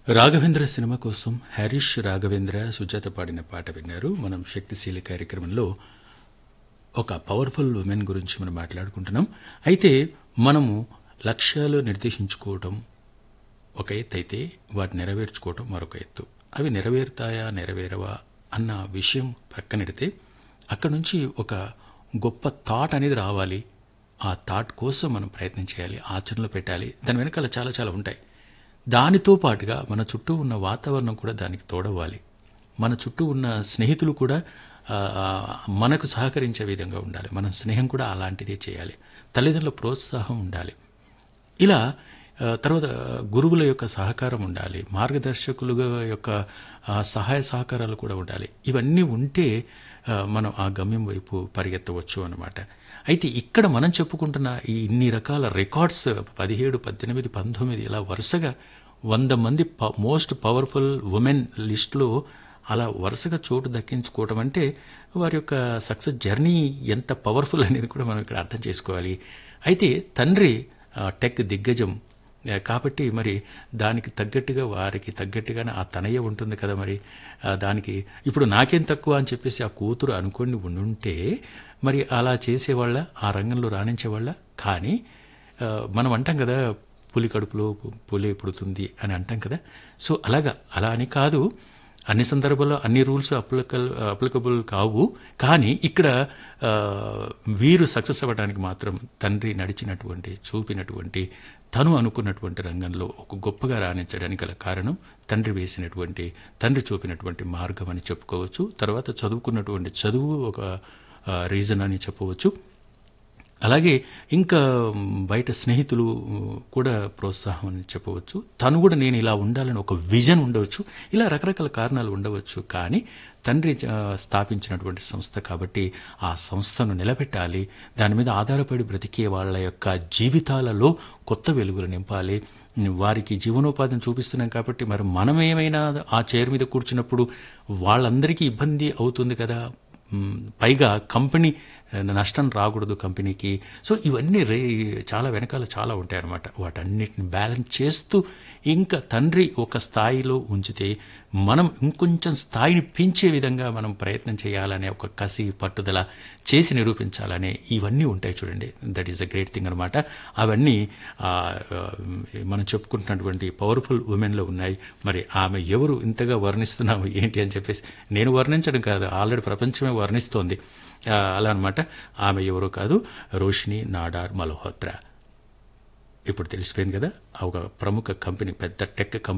Raghavendra cinema కోసం హరీష్ రాఘవేంద్ర సుజాత పాడిన పాట విన్నారు మనం శక్తిశీలి కార్యక్రమంలో ఒక పవర్ఫుల్ ఉమెన్ గురించి మనం మాట్లాడుకుంటున్నాం అయితే మనము లక్ష్యాలు నిర్దేశించుకోవటం ఒక ఎత్తు అయితే వాటిని నెరవేర్చుకోవటం మరొక ఎత్తు అవి నెరవేరుతాయా నెరవేరవా అన్న విషయం పక్కనెడితే అక్కడ నుంచి ఒక గొప్ప థాట్ అనేది రావాలి ఆ థాట్ కోసం మనం ప్రయత్నం చేయాలి ఆచరణలో పెట్టాలి దాని వెనకాల చాలా చాలా ఉంటాయి దానితో పాటుగా మన చుట్టూ ఉన్న వాతావరణం కూడా దానికి తోడవ్వాలి మన చుట్టూ ఉన్న స్నేహితులు కూడా ఆ, ఆ, మనకు సహకరించే విధంగా ఉండాలి మన స్నేహం కూడా అలాంటిదే చేయాలి తల్లిదండ్రుల ప్రోత్సాహం ఉండాలి ఇలా ఆ, తర్వాత గురువుల యొక్క సహకారం ఉండాలి మార్గదర్శకుల యొక్క ఆ, సహాయ సహకారాలు కూడా ఉండాలి ఇవన్నీ ఉంటే ఆ, మనం ఆ గమ్యం వైపు పరిగెత్తవచ్చు అన్నమాట అయితే ఇక్కడ మనం చెప్పుకుంటున్న ఈ ఇన్ని రకాల రికార్డ్స్ పదిహేడు పద్దెనిమిది పంతొమ్మిది ఇలా వరుసగా వంద మంది ప- మోస్ట్ పవర్ఫుల్ ఉమెన్ లిస్టులో అలా వరుసగా చోటు దక్కించుకోవడం అంటే వారి యొక్క సక్సెస్ జర్నీ ఎంత పవర్ఫుల్ అనేది కూడా మనం ఇక్కడ అర్థం చేసుకోవాలి అయితే తండ్రి ఆ, టెక్ దిగ్గజం ఆ, కాబట్టి మరి దానికి తగ్గట్టుగా వారికి తగ్గట్టుగానే ఆ తనయ్య ఉంటుంది కదా మరి ఆ, దానికి ఇప్పుడు నాకేం తక్కువ అని చెప్పేసి ఆ కూతురు అనుకోని ఉండుంటే మరి అలా చేసేవాళ్ళ ఆ రంగంలో రాణించేవాళ్ళ కానీ ఆ, మనం అంటాం కదా పులి కడుపులో పు- పులి పుడుతుంది అని అంటాం కదా సో అలాగా అలా అని కాదు అన్ని సందర్భాల్లో అన్ని రూల్స్ అప్లికల్ అప్లికబుల్ కావు కానీ ఇక్కడ ఆ, వీరు సక్సెస్ అవ్వడానికి మాత్రం తండ్రి నడిచినటువంటి చూపినటువంటి తను అనుకున్నటువంటి రంగంలో ఒక గొప్పగా రాణించడానికి గల కారణం తండ్రి వేసినటువంటి తండ్రి చూపినటువంటి మార్గం అని చెప్పుకోవచ్చు తర్వాత చదువుకున్నటువంటి చదువు ఒక రీజన్ అని చెప్పవచ్చు అలాగే ఇంకా మ్, బయట స్నేహితులు మ్, కూడా ప్రోత్సాహం అని చెప్పవచ్చు తను కూడా నేను ఇలా ఉండాలని ఒక విజన్ ఉండవచ్చు ఇలా రకరకాల కారణాలు ఉండవచ్చు కానీ తండ్రి ఆ, స్థాపించినటువంటి సంస్థ కాబట్టి ఆ సంస్థను నిలబెట్టాలి దాని మీద ఆధారపడి బ్రతికే వాళ్ళ యొక్క జీవితాలలో కొత్త వెలుగులు నింపాలి వారికి జీవనోపాధిని చూపిస్తున్నాం కాబట్టి మరి మనం ఏమైనా ఆ చైర్ మీద కూర్చున్నప్పుడు వాళ్ళందరికీ ఇబ్బంది అవుతుంది కదా మ్, పైగా కంపెనీ ఆ, నష్టం రాకూడదు కంపెనీకి సో ఇవన్నీ రే చాలా వెనకాల చాలా ఉంటాయి అన్నమాట వాటన్నిటిని బ్యాలెన్స్ చేస్తూ ఇంకా తండ్రి ఒక స్థాయిలో ఉంచితే మనం ఇంకొంచెం స్థాయిని పెంచే విధంగా మనం ప్రయత్నం చేయాలనే ఒక కసి పట్టుదల చేసి నిరూపించాలనే ఇవన్నీ ఉంటాయి చూడండి that is a great thing అనమాట అవన్నీ ఆ, ఆ, మనం చెప్పుకుంటున్నటువంటి పవర్ఫుల్ ఉమెన్లో ఉన్నాయి మరి ఆమె ఎవరు ఇంతగా వర్ణిస్తున్నాము ఏంటి అని చెప్పేసి నేను వర్ణించడం కాదు ఆల్రెడీ ప్రపంచమే వర్ణిస్తోంది ఆ, అలా అనమాట ఆమె ఎవరో కాదు రోషిని నాడార్ మల్హోత్రా ఇప్పుడు తెలిసిపోయింది కదా ఒక ప్రముఖ కంపెనీ పెద్ద టెక్ కంపెనీ